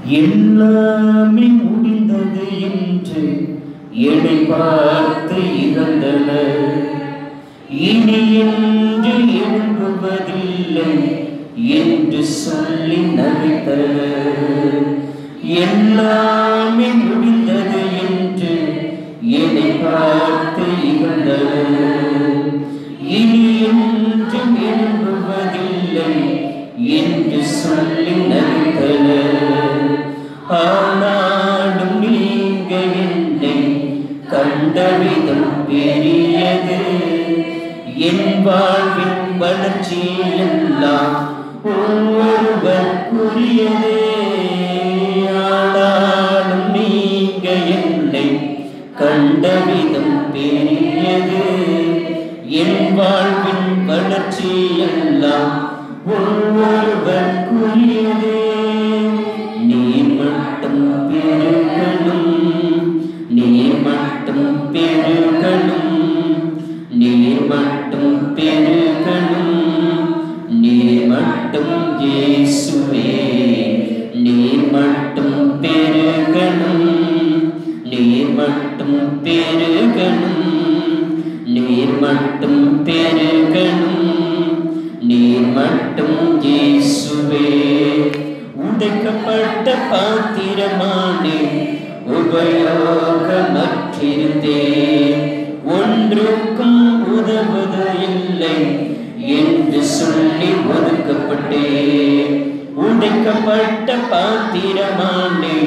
எல்லாமே முடிந்தது என்று என்னை பார்த்து இறந்தனர் இனி என்று எழும்புவதில்லை என்று சொல்லி நகைத்தனர் எல்லாமே முடிந்தது என்று என்னை பார்த்து இகழ்ந்தனர் இனி என்றும் எழும்புவதில்லை என்று சொல்லி நகைத்தனர் ஆனாலும் நீங்க என்னை கண்ட விதம் பெரியது என் வாழ்வின் வளர்ச்சி எல்லாம் ஒவ்வொருவருக்குரியதே ஆனாலும் நீங்க என்னை கண்ட விதம் பெரியது என் வாழ்வின் வளர்ச்சி எல்லாம் ஒவ்வொருவருக்குரியதே நீ மட்டும் பெருகணும் நீ மட்டும் பெருகணும் நீ மட்டும் பெருகணும் நீ மட்டும் இயேசுவே நீ மட்டும் பெருகணும் நீ மட்டும் பெருகணும் நீர் மட்டும் பெருகணும் நீர் மட்டும் இயேசுவே உடைக்கப்பட்ட பாத்திரமானே உபயோகமற்றிருந்தேன் ஒன்றுக்கும் உதவுவது இல்லை என்று சொல்லி ஒதுக்கப்பட்டேன் உடைக்கப்பட்ட பாத்திரமானே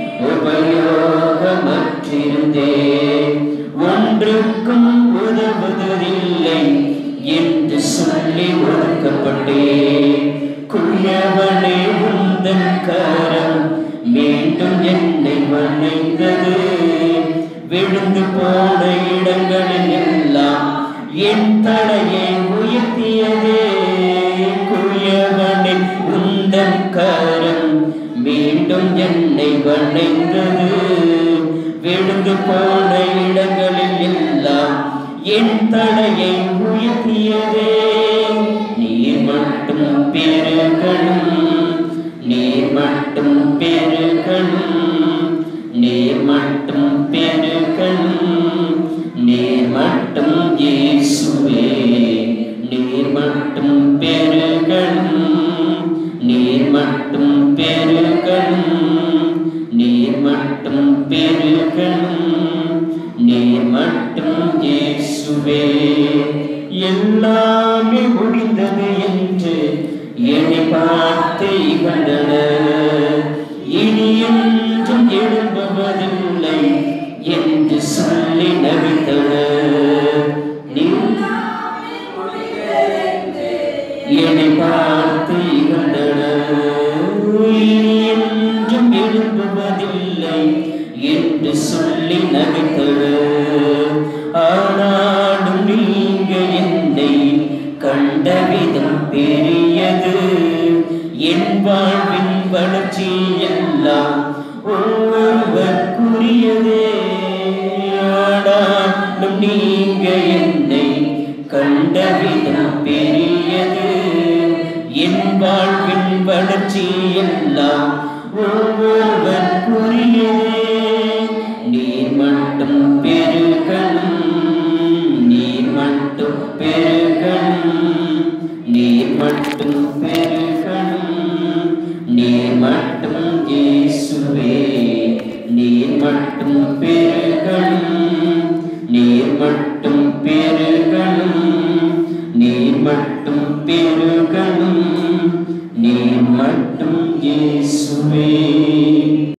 உபயோகமற்றிருந்தேன் ஒன்றுக்கும் உதவுவதில்லை என்று சொல்லி ஒதுக்கப்பட்டேன் குயவனே உந்தன் கரம் மீண்டும் என்னை வணைந்தது விழுந்து போன இடங்களில் எல்லாம் என் தலையை உயர்த்தியதே குயவனே உந்தன் கரம் மீண்டும் என்னை வணைந்தது விழுந்து போன இடங்களில் எல்லாம் என் தலையை உயர்த்தியதே நீர் மட்டும் பெருகணும் நீர் மட்டும் பெருகணும் நீர் மட்டும் பெருகணும் நீர் மட்டும் இயேசுவே நீர் மட்டும் பெருகணும் நீர் மட்டும் பெருகணும் நீர் மட்டும் பெருகணும் நீர் மட்டும் இயேசுவே எல்லாமே முடிந்தது என்று என்னை பார்த்து இகழ்ந்தனர் இனி என்றும் எழும்புவதில்லை என்று சொல்லி நவித்தனர் நீ என்னை பார்த்து இகழ்ந்தனர் இனி என்றும் எழும்புவதில்லை என்று சொல்லி நகைத்தனர் ஆனாலும் நீங்க என்னை கண்ட விதம் பெரியது என் வாழ்வின் வளர்ச்சி எல்லாம் ஒவ்வொருவருக்குரியதே ஆனாலும் நீங்க என்னை கண்ட விதம் பெரியது என் வாழ்வின் வளர்ச்சி எல்லாம் ஒவ்வொருவருக்குரியதே நீர் மட்டும் பெருகணும் நீர் மட்டும் பெருகணும் நீர் மட்டும் பெருகணும் நீர் மட்டும் இயேசுவே நீர் மட்டும் பெருகணும்